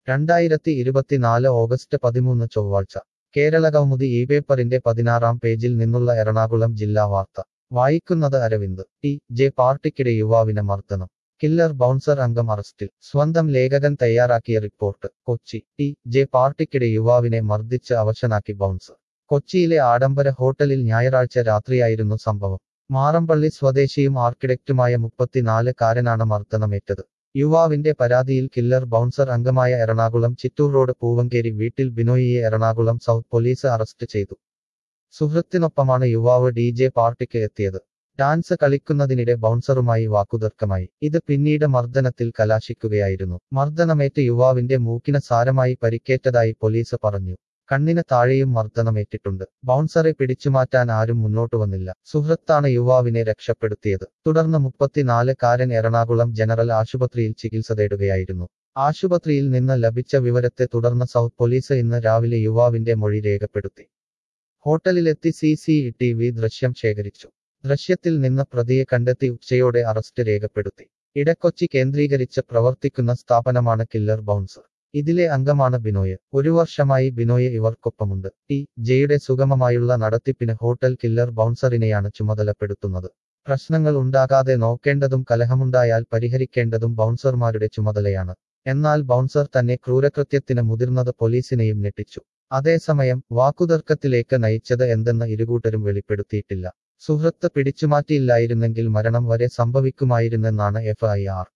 രണ്ടായിരത്തി ഇരുപത്തിനാല് ഓഗസ്റ്റ് പതിമൂന്ന് ചൊവ്വാഴ്ച കേരളകൗമുദി ഈ പേപ്പറിന്റെ പതിനാറാം പേജിൽ നിന്നുള്ള എറണാകുളം ജില്ലാ വാർത്ത വായിക്കുന്നത് അരവിന്ദ് ടി ജെ പാർട്ടിക്കിടെ യുവാവിനെ മർദ്ദനം കില്ലർ ബൗൺസർ അംഗം അറസ്റ്റിൽ സ്വന്തം ലേഖകൻ തയ്യാറാക്കിയ റിപ്പോർട്ട് കൊച്ചി ടി ജെ പാർട്ടിക്കിടെ യുവാവിനെ മർദ്ദിച്ച് അവശനാക്കി ബൗൺസർ കൊച്ചിയിലെ ആഡംബര ഹോട്ടലിൽ ഞായറാഴ്ച രാത്രിയായിരുന്നു സംഭവം മാറമ്പള്ളി സ്വദേശിയും ആർക്കിടെക്റ്റുമായ മുപ്പത്തിനാല് കാരനാണ് മർദ്ദനമേറ്റത് യുവാവിന്റെ പരാതിയിൽ കില്ലർ ബൗൺസർ അംഗമായ എറണാകുളം ചിറ്റൂർ റോഡ് പൂവങ്കേരി വീട്ടിൽ ബിനോയിയെ എറണാകുളം സൗത്ത് പോലീസ് അറസ്റ്റ് ചെയ്തു സുഹൃത്തിനൊപ്പമാണ് യുവാവ് ഡി ജെ പാർട്ടിക്ക് എത്തിയത് ഡാൻസ് കളിക്കുന്നതിനിടെ ബൗൺസറുമായി വാക്കുതർക്കമായി ഇത് പിന്നീട് മർദ്ദനത്തിൽ കലാശിക്കുകയായിരുന്നു മർദ്ദനമേറ്റ് യുവാവിന്റെ മൂക്കിന് സാരമായി പരിക്കേറ്റതായി പോലീസ് പറഞ്ഞു കണ്ണിന് താഴെയും മർദ്ദനമേറ്റിട്ടുണ്ട് ബൗൺസറെ പിടിച്ചുമാറ്റാൻ ആരും മുന്നോട്ടു വന്നില്ല സുഹൃത്താണ് യുവാവിനെ രക്ഷപ്പെടുത്തിയത് തുടർന്ന് മുപ്പത്തിനാല് കാരൻ എറണാകുളം ജനറൽ ആശുപത്രിയിൽ ചികിത്സ തേടുകയായിരുന്നു ആശുപത്രിയിൽ നിന്ന് ലഭിച്ച വിവരത്തെ തുടർന്ന് സൗത്ത് പോലീസ് ഇന്ന് രാവിലെ യുവാവിന്റെ മൊഴി രേഖപ്പെടുത്തി ഹോട്ടലിലെത്തി സി സി ടി വി ദൃശ്യം ശേഖരിച്ചു ദൃശ്യത്തിൽ നിന്ന് പ്രതിയെ കണ്ടെത്തി ഉച്ചയോടെ അറസ്റ്റ് രേഖപ്പെടുത്തി ഇടക്കൊച്ചി കേന്ദ്രീകരിച്ച് പ്രവർത്തിക്കുന്ന സ്ഥാപനമാണ് കില്ലർ ബൗൺസർ ഇതിലെ അംഗമാണ് ബിനോയ് ഒരു വർഷമായി ബിനോയ് ഇവർക്കൊപ്പമുണ്ട് ടി ജെയുടെ സുഗമമായുള്ള നടത്തിപ്പിന് ഹോട്ടൽ കില്ലർ ബൗൺസറിനെയാണ് ചുമതലപ്പെടുത്തുന്നത് പ്രശ്നങ്ങൾ ഉണ്ടാകാതെ നോക്കേണ്ടതും കലഹമുണ്ടായാൽ പരിഹരിക്കേണ്ടതും ബൗൺസർമാരുടെ ചുമതലയാണ് എന്നാൽ ബൗൺസർ തന്നെ ക്രൂരകൃത്യത്തിന് മുതിർന്നത് പോലീസിനെയും ഞെട്ടിച്ചു അതേസമയം വാക്കുതർക്കത്തിലേക്ക് നയിച്ചത് എന്തെന്ന് ഇരുകൂട്ടരും വെളിപ്പെടുത്തിയിട്ടില്ല സുഹൃത്ത് പിടിച്ചുമാറ്റിയില്ലായിരുന്നെങ്കിൽ മരണം വരെ സംഭവിക്കുമായിരുന്നെന്നാണ് എഫ് ഐ ആർ